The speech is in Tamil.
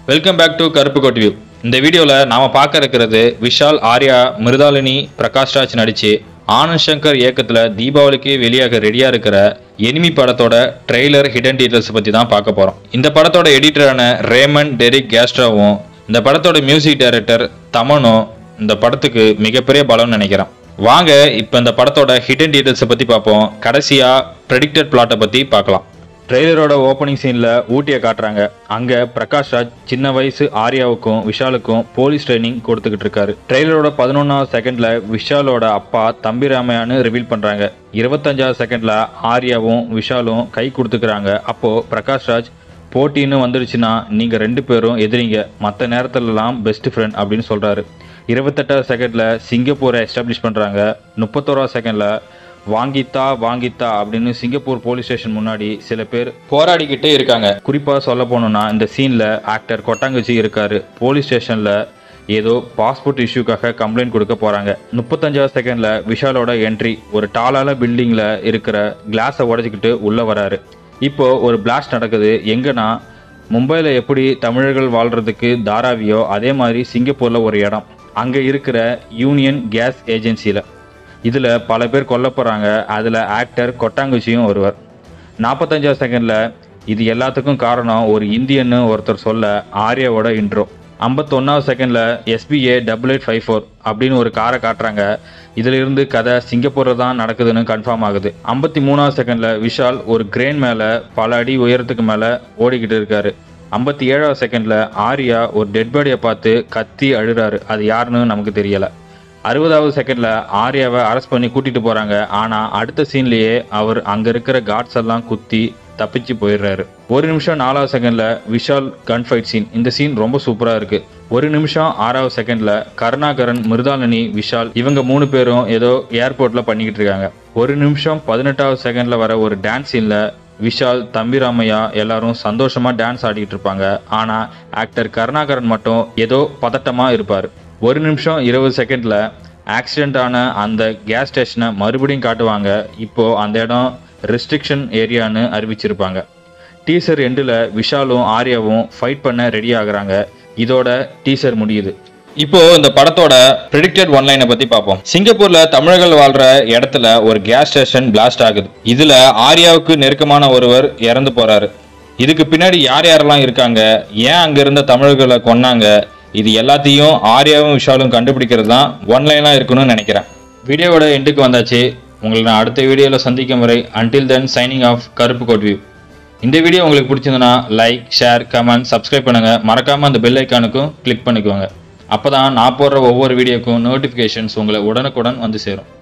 வெல்கம் பேக் டு கருப்பு கோட் வியூ இந்த வீடியோவில் நாம பார்க்க இருக்கிறது விஷால் ஆர்யா மிருதாலினி பிரகாஷ் ராஜ் நடிச்சு ஆனந்த் சங்கர் இயக்கத்தில் தீபாவளிக்கு வெளியாக ரெடியாக இருக்கிற எனிமி படத்தோட ட்ரெய்லர் ஹிடன் டீட்டெயில்ஸ் பற்றி தான் பார்க்க போகிறோம் இந்த படத்தோட எடிட்டரான ரேமன் டெரிக் கேஸ்ட்ராவும் இந்த படத்தோட மியூசிக் டைரக்டர் தமனும் இந்த படத்துக்கு மிகப்பெரிய பலம்னு நினைக்கிறேன் வாங்க இப்போ இந்த படத்தோட ஹிடன் டீட்டெயில்ஸை பற்றி பார்ப்போம் கடைசியாக ப்ரெடிக்டட் பிளாட்டை பற்றி பார்க்கலாம் ட்ரெய்லரோட ஓப்பனிங் சீனில் ஊட்டியை காட்டுறாங்க அங்கே பிரகாஷ் ராஜ் சின்ன வயசு ஆர்யாவுக்கும் விஷாலுக்கும் போலீஸ் ட்ரைனிங் கொடுத்துக்கிட்டு இருக்காரு ட்ரெய்லரோட பதினொன்றாவது செகண்டில் விஷாலோட அப்பா தம்பி ராமையான்னு ரிவீல் பண்ணுறாங்க இருபத்தஞ்சாவது செகண்டில் ஆர்யாவும் விஷாலும் கை கொடுத்துக்கிறாங்க அப்போது பிரகாஷ் ராஜ் போட்டின்னு வந்துடுச்சுன்னா நீங்கள் ரெண்டு பேரும் எதிரிங்க மற்ற நேரத்துலலாம் பெஸ்ட் ஃப்ரெண்ட் அப்படின்னு சொல்கிறாரு இருபத்தெட்டாவது செகண்டில் சிங்கப்பூரை எஸ்டாப்ளிஷ் பண்ணுறாங்க முப்பத்தோராவது செகண்டில் வாங்கித்தா வாங்கித்தா அப்படின்னு சிங்கப்பூர் போலீஸ் ஸ்டேஷன் முன்னாடி சில பேர் போராடிக்கிட்டே இருக்காங்க குறிப்பாக சொல்ல போனோம்னா இந்த சீனில் ஆக்டர் கொட்டாங்குச்சி இருக்காரு போலீஸ் ஸ்டேஷனில் ஏதோ பாஸ்போர்ட் இஷ்யூக்காக கம்ப்ளைண்ட் கொடுக்க போகிறாங்க முப்பத்தஞ்சாவது செகண்டில் விஷாலோட என்ட்ரி ஒரு டாலான பில்டிங்கில் இருக்கிற கிளாஸை உடச்சிக்கிட்டு உள்ளே வராரு இப்போ ஒரு பிளாஸ்ட் நடக்குது எங்கன்னா மும்பையில் எப்படி தமிழர்கள் வாழ்கிறதுக்கு தாராவியோ அதே மாதிரி சிங்கப்பூரில் ஒரு இடம் அங்கே இருக்கிற யூனியன் கேஸ் ஏஜென்சியில் இதில் பல பேர் கொல்ல போகிறாங்க அதில் ஆக்டர் கொட்டாங்குச்சியும் ஒருவர் நாற்பத்தஞ்சாவது செகண்டில் இது எல்லாத்துக்கும் காரணம் ஒரு இந்தியன்னு ஒருத்தர் சொல்ல ஆர்யாவோட இன்ட்ரோ ஐம்பத்தொன்னாவது செகண்டில் SPA double eight five four அப்படின்னு ஒரு காரை காட்டுறாங்க இதுல இருந்து கதை சிங்கப்பூரில் தான் நடக்குதுன்னு கன்ஃபார்ம் ஆகுது ஐம்பத்தி மூணாவது செகண்டில் விஷால் ஒரு கிரேன் மேலே பல அடி உயரத்துக்கு மேலே ஓடிக்கிட்டு இருக்காரு ஐம்பத்தி ஏழாவது செகண்டில் ஆர்யா ஒரு டெட் பாடியை பார்த்து கத்தி அழுறாரு அது யாருன்னு நமக்கு தெரியலை அறுபதாவது செகண்ட்ல ஆர்யாவை அரெஸ்ட் பண்ணி கூட்டிட்டு போறாங்க ஆனா அடுத்த சீன்லயே அவர் அங்க இருக்கிற கார்ட்ஸ் எல்லாம் குத்தி தப்பிச்சு போயிடுறாரு ஒரு நிமிஷம் நாலாவது செகண்ட்ல விஷால் கன் ஃபைட் சீன் இந்த சீன் ரொம்ப சூப்பரா இருக்கு ஒரு நிமிஷம் ஆறாவது செகண்ட்ல கருணாகரன் மிருதாலினி விஷால் இவங்க மூணு பேரும் ஏதோ ஏர்போர்ட்ல பண்ணிக்கிட்டு இருக்காங்க ஒரு நிமிஷம் பதினெட்டாவது செகண்ட்ல வர ஒரு டான்ஸ் சீன்ல விஷால் தம்பிராமையா எல்லாரும் சந்தோஷமா டான்ஸ் ஆடிட்டு இருப்பாங்க ஆனா ஆக்டர் கருணாகரன் மட்டும் ஏதோ பதட்டமா இருப்பார் ஒரு நிமிஷம் இருபது செகண்ட்ல ஆக்சிடென்ட் ஆன அந்த கேஸ் ஸ்டேஷனை மறுபடியும் காட்டுவாங்க இப்போ அந்த இடம் ரெஸ்ட்ரிக்ஷன் ஏரியான்னு அறிவிச்சிருப்பாங்க டீசர் எண்டில் விஷாலும் ஆர்யாவும் ஃபைட் பண்ண ரெடி ஆகுறாங்க இதோட டீசர் முடியுது இப்போ இந்த படத்தோட ப்ரெடிக்டட் ஒன்லைனை பத்தி பார்ப்போம் சிங்கப்பூர்ல தமிழர்கள் வாழ்ற இடத்துல ஒரு கேஸ் ஸ்டேஷன் பிளாஸ்ட் ஆகுது இதுல ஆர்யாவுக்கு நெருக்கமான ஒருவர் இறந்து போறாரு இதுக்கு பின்னாடி யார் யாரெல்லாம் இருக்காங்க ஏன் அங்க இருந்த தமிழர்களை கொன்னாங்க இது எல்லாத்தையும் ஆர்யாவும் விஷாலும் கண்டுபிடிக்கிறது தான் ஒன்லைனாக இருக்கணும்னு நினைக்கிறேன் வீடியோவோட எண்டுக்கு வந்தாச்சு உங்களை நான் அடுத்த வீடியோவில் சந்திக்கும் வரை அன்டில் தென் சைனிங் ஆஃப் கருப்பு கோட் வியூ இந்த வீடியோ உங்களுக்கு பிடிச்சிருந்தனா லைக் ஷேர் கமெண்ட் சப்ஸ்கிரைப் பண்ணுங்கள் மறக்காமல் அந்த பெல் ஐக்கானுக்கும் கிளிக் பண்ணிக்கோங்க அப்போ தான் நான் போடுற ஒவ்வொரு வீடியோக்கும் நோட்டிஃபிகேஷன்ஸ் உங்களை உடனுக்குடன் வந்து சேரும்